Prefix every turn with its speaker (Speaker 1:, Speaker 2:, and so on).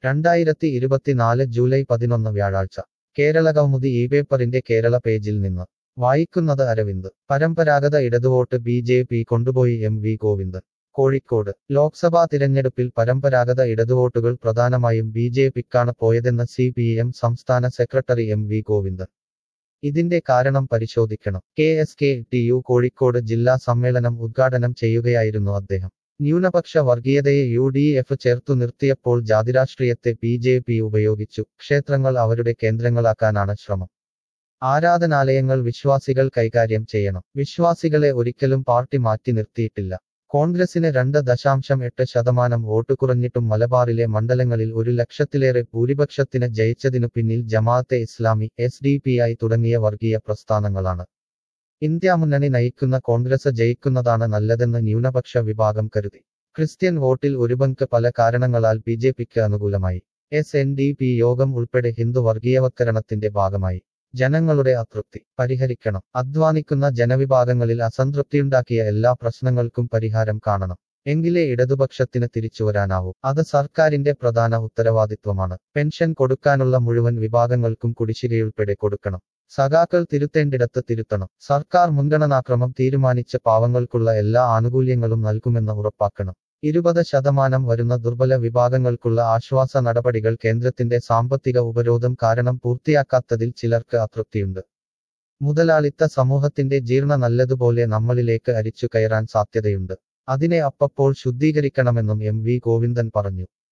Speaker 1: രണ്ടായിരത്തി ഇരുപത്തിനാല് ജൂലൈ പതിനൊന്ന് വ്യാഴാഴ്ച കേരള കൗമുദി ഈ പേപ്പറിന്റെ കേരള പേജിൽ നിന്ന് വായിക്കുന്നത് അരവിന്ദ് പരമ്പരാഗത ഇടതുവോട്ട് ബി ജെ പി കൊണ്ടുപോയി എം വി ഗോവിന്ദൻ കോഴിക്കോട് ലോക്സഭാ തിരഞ്ഞെടുപ്പിൽ പരമ്പരാഗത ഇടതുവോട്ടുകൾ പ്രധാനമായും ബി ജെ പിക്കാണ് പോയതെന്ന് സി പി എം സംസ്ഥാന സെക്രട്ടറി എം വി ഗോവിന്ദൻ ഇതിന്റെ കാരണം പരിശോധിക്കണം K S K T U Kozhikode ജില്ലാ സമ്മേളനം ഉദ്ഘാടനം ചെയ്യുകയായിരുന്നു അദ്ദേഹം ന്യൂനപക്ഷ വർഗീയതയെ യു ഡി എഫ് ചേർത്തു നിർത്തിയപ്പോൾ ജാതിരാഷ്ട്രീയത്തെ ബി ജെ പി ഉപയോഗിച്ചു ക്ഷേത്രങ്ങൾ അവരുടെ കേന്ദ്രങ്ങളാക്കാനാണ് ശ്രമം ആരാധനാലയങ്ങൾ വിശ്വാസികൾ കൈകാര്യം ചെയ്യണം വിശ്വാസികളെ ഒരിക്കലും പാർട്ടി മാറ്റി നിർത്തിയിട്ടില്ല കോൺഗ്രസിന് രണ്ട് ദശാംശം എട്ട് ശതമാനം വോട്ട് കുറഞ്ഞിട്ടും മലബാറിലെ മണ്ഡലങ്ങളിൽ ഒരു ലക്ഷത്തിലേറെ ഭൂരിപക്ഷത്തിന് ജയിച്ചതിനു പിന്നിൽ Jamaat Islami S D P I തുടങ്ങിയ വർഗീയ പ്രസ്ഥാനങ്ങളാണ് ഇന്ത്യ മുന്നണി നയിക്കുന്ന കോൺഗ്രസ് ജയിക്കുന്നതാണ് നല്ലതെന്ന് ന്യൂനപക്ഷ വിഭാഗം കരുതി ക്രിസ്ത്യൻ വോട്ടിൽ ഒരു പങ്ക് പല കാരണങ്ങളാൽ ബി ജെ പിക്ക് അനുകൂലമായി എസ് എൻ ഡി പി യോഗം ഉൾപ്പെടെ ഹിന്ദു വർഗീയവത്കരണത്തിന്റെ ഭാഗമായി ജനങ്ങളുടെ അതൃപ്തി പരിഹരിക്കണം അധ്വാനിക്കുന്ന ജനവിഭാഗങ്ങളിൽ അസംതൃപ്തിയുണ്ടാക്കിയ എല്ലാ പ്രശ്നങ്ങൾക്കും പരിഹാരം കാണണം എങ്കിലേ ഇടതുപക്ഷത്തിന് തിരിച്ചുവരാനാവൂ അത് സർക്കാരിന്റെ പ്രധാന ഉത്തരവാദിത്വമാണ് പെൻഷൻ കൊടുക്കാനുള്ള മുഴുവൻ വിഭാഗങ്ങൾക്കും കുടിശ്ശികയുൾപ്പെടെ കൊടുക്കണം സഖാക്കൾ തിരുത്തേണ്ടിടത്ത് തിരുത്തണം സർക്കാർ മുൻഗണനാക്രമം തീരുമാനിച്ച പാവങ്ങൾക്കുള്ള എല്ലാ ആനുകൂല്യങ്ങളും നൽകുമെന്ന് ഉറപ്പാക്കണം ഇരുപത് ശതമാനം വരുന്ന ദുർബല വിഭാഗങ്ങൾക്കുള്ള ആശ്വാസ നടപടികൾ കേന്ദ്രത്തിന്റെ സാമ്പത്തിക ഉപരോധം കാരണം പൂർത്തിയാക്കാത്തതിൽ ചിലർക്ക് അതൃപ്തിയുണ്ട് മുതലാളിത്ത സമൂഹത്തിന്റെ ജീർണ നല്ലതുപോലെ നമ്മളിലേക്ക് അരിച്ചു കയറാൻ സാധ്യതയുണ്ട് അതിനെ അപ്പപ്പോൾ ശുദ്ധീകരിക്കണമെന്നും എം വി ഗോവിന്ദൻ പറഞ്ഞു